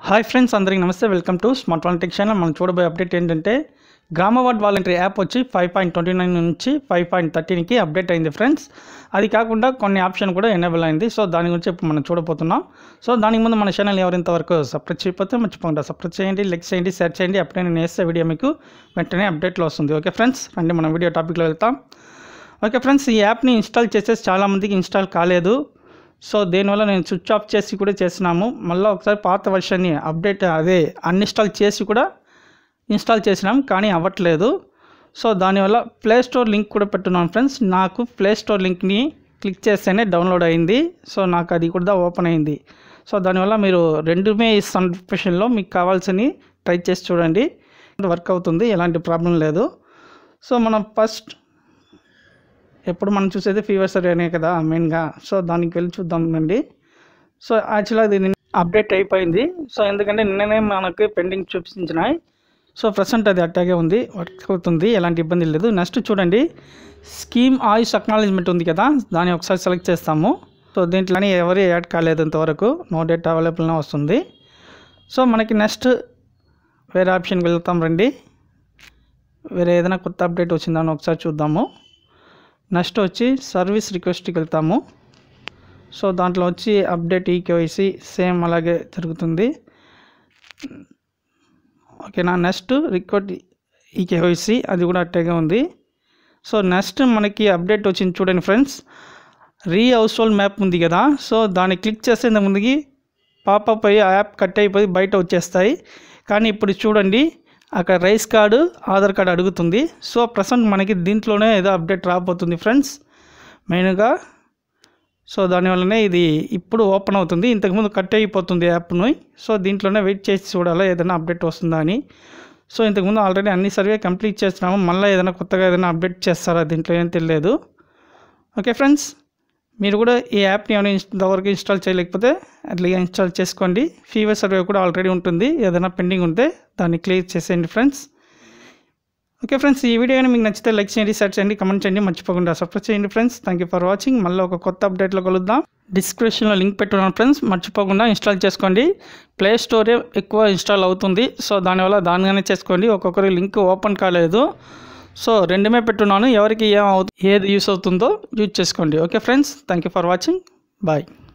hi friends అందరికీ నమస్తే welcome to smart one tech channel మనం చూడబోయే అప్డేట్ ఏంటంటే గ్రామ వార్డ్ వాలంటరీ యాప్ వచ్చి ఫైవ్ పాయింట్ ట్వంటీ నైన్ నుంచి ఫైవ్ పాయింట్ థర్టీన్కి అప్డేట్ అయింది ఫ్రెండ్స్ అది కాకుండా కొన్ని ఆప్షన్ కూడా ఎనేబుల్ అయింది సో దాని గురించి ఇప్పుడు మనం చూడబోతున్నాం సో దానికి ముందు మన ఛానల్ ఎవరింతవరకు సబ్స్క్రైబ్ చేయకపోతే మర్చిపోకుండా సబ్స్క్రైబ్ చేయండి లైక్ చేయండి షేర్ చేయండి అప్పుడే నేను వేసే వీడియో మీకు వెంటనే అప్డేట్లో వస్తుంది ఓకే ఫ్రెండ్స్ రండి మనం వీడియో టాపిక్లో వెళ్తాం ఓకే ఫ్రెండ్స్ ఈ యాప్ని ఇన్స్టాల్ చేసేసి చాలామందికి ఇన్స్టాల్ కాలేదు సో దీనివల్ల నేను స్విచ్ ఆఫ్ చేసి కూడా చేసినాము మళ్ళీ ఒకసారి పాత వర్షన్ని అప్డేట్ అదే అన్ఇన్స్టాల్ చేసి కూడా ఇన్స్టాల్ చేసినాం కానీ అవ్వట్లేదు సో దానివల్ల ప్లే స్టోర్ లింక్ కూడా పెట్టున్నాను ఫ్రెండ్స్ నాకు ప్లే స్టోర్ లింక్ని క్లిక్ చేస్తేనే డౌన్లోడ్ అయింది సో నాకు అది కూడా ఓపెన్ అయింది సో దానివల్ల మీరు రెండుమే ఇస్తాను డిస్క్రిప్షన్లో మీకు కావాల్సినవి ట్రై చేసి చూడండి వర్క్ అవుతుంది ఎలాంటి ప్రాబ్లం లేదు సో మనం ఫస్ట్ ఎప్పుడు మనం చూసేది ఫీవర్ సర్వేనే కదా మెయిన్గా సో దానికి వెళ్ళి చూద్దామండి సో యాక్చువల్గా ఇది అప్డేట్ అయిపోయింది సో ఎందుకంటే నిన్ననే మనకి పెండింగ్ చూపించినాయి సో ప్రజెంట్ అది అట్టాగే ఉంది వర్క్ అవుతుంది ఎలాంటి ఇబ్బంది లేదు నెక్స్ట్ చూడండి స్కీమ్ ఆయుష్ అక్నాలజ్మెంట్ ఉంది కదా దాన్ని ఒకసారి సెలెక్ట్ చేస్తాము సో దీంట్లోనే ఎవరు యాడ్ కాలేదు ఇంతవరకు నో డేట్ అవైలబుల్నే వస్తుంది సో మనకి నెక్స్ట్ వేరే ఆప్షన్కి వెళ్తాం రండి వేరే ఏదైనా కొత్త అప్డేట్ వచ్చిందని ఒకసారి చూద్దాము నెక్స్ట్ వచ్చి సర్వీస్ రిక్వెస్ట్కి వెళ్తాము సో దాంట్లో వచ్చి అప్డేట్ ఈకేవైసీ సేమ్ అలాగే జరుగుతుంది ఓకేనా నెక్స్ట్ రిక్వెస్ట్ ఈకేవైసీ అది కూడా అట్టేగా ఉంది సో నెక్స్ట్ మనకి అప్డేట్ వచ్చింది చూడండి friends re household map ఉంది కదా సో దాన్ని క్లిక్ చేస్తే ఇంత ముందుకి పాపప్ అయ్యి ఆ యాప్ కట్ అయిపోయి బయట వచ్చేస్తాయి కానీ ఇప్పుడు చూడండి అక్కడ రైస్ కార్డు ఆధార్ కార్డు అడుగుతుంది సో ప్రజెంట్ మనకి దీంట్లోనే ఏదో అప్డేట్ రాబోతుంది ఫ్రెండ్స్ మెయిన్గా సో దానివల్లనే ఇది ఇప్పుడు ఓపెన్ అవుతుంది ఇంతకుముందు కట్ అయిపోతుంది యాప్ను సో దీంట్లోనే వెయిట్ చేసి చూడాలి ఏదైనా అప్డేట్ వస్తుందా అని సో ఇంతకుముందు ఆల్రెడీ అన్ని సర్వే కంప్లీట్ చేస్తున్నాము మళ్ళీ ఏదైనా కొత్తగా ఏదైనా అప్డేట్ చేస్తారా దీంట్లో ఏం తెలియదు ఓకే ఫ్రెండ్స్ మీరు కూడా ఈ యాప్ని ఏమైనా ఇంతవరకు ఇన్స్టాల్ చేయలేకపోతే అట్లా ఇన్స్టాల్ చేసుకోండి ఫీవర్ సర్వే కూడా ఆల్రెడీ ఉంటుంది ఏదైనా పెండింగ్ ఉంటే దాన్ని క్లియర్ చేసేయండి ఫ్రెండ్స్ ఓకే ఫ్రెండ్స్ ఈ వీడియో కానీ మీకు నచ్చితే లైక్ చేయండి షేర్ చేయండి కమెంట్ చేయండి మర్చిపోకుండా సబ్స్క్రైబ్ చేయండి friends thank you for watching మళ్ళీ ఒక కొత్త అప్డేట్లో కలుద్దాం డిస్క్రిప్షన్లో లింక్ పెట్టున్నాను ఫ్రెండ్స్ మర్చిపోకుండా ఇన్స్టాల్ చేసుకోండి ప్లే స్టోరే ఎక్కువ ఇన్స్టాల్ అవుతుంది సో దానివల్ల దానిగానే చేసుకోండి ఒక్కొక్కరి లింక్ ఓపెన్ కాలేదు సో రెండుమే పెట్టున్నాను ఎవరికి ఏం అవుతుంది ఏది యూస్ అవుతుందో యూజ్ చేసుకోండి okay friends thank you for watching bye